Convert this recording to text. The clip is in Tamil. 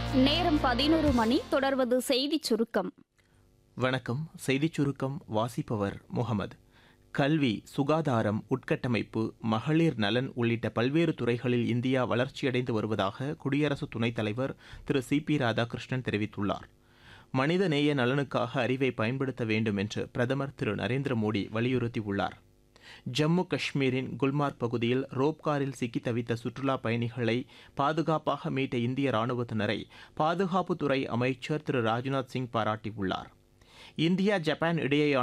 நேரம் பதினோரு மணி தொடர்வது செய்திச் சுருக்கம் வணக்கம் செய்திச் சுருக்கம் வாசிப்பவர் முகமது கல்வி சுகாதாரம் உட்கட்டமைப்பு மகளிர் நலன் உள்ளிட்ட பல்வேறு துறைகளில் இந்தியா வளர்ச்சியடைந்து வருவதாக குடியரசு துணைத் தலைவர் திரு சி பி ராதாகிருஷ்ணன் தெரிவித்துள்ளார் மனித நேய நலனுக்காக அறிவை பயன்படுத்த வேண்டும் என்று பிரதமர் திரு நரேந்திர மோடி வலியுறுத்தியுள்ளார் ஜம்மு காஷ்மீரின் குல்மார்க் பகுதியில் ரோப் காரில் சிக்கி தவித்த சுற்றுலா பயணிகளை பாதுகாப்பாக மீட்ட இந்திய ராணுவத்தினரை பாதுகாப்புத்துறை அமைச்சர் திரு ராஜ்நாத் சிங் பாராட்டியுள்ளார் இந்தியா ஜப்பான் இடையேயான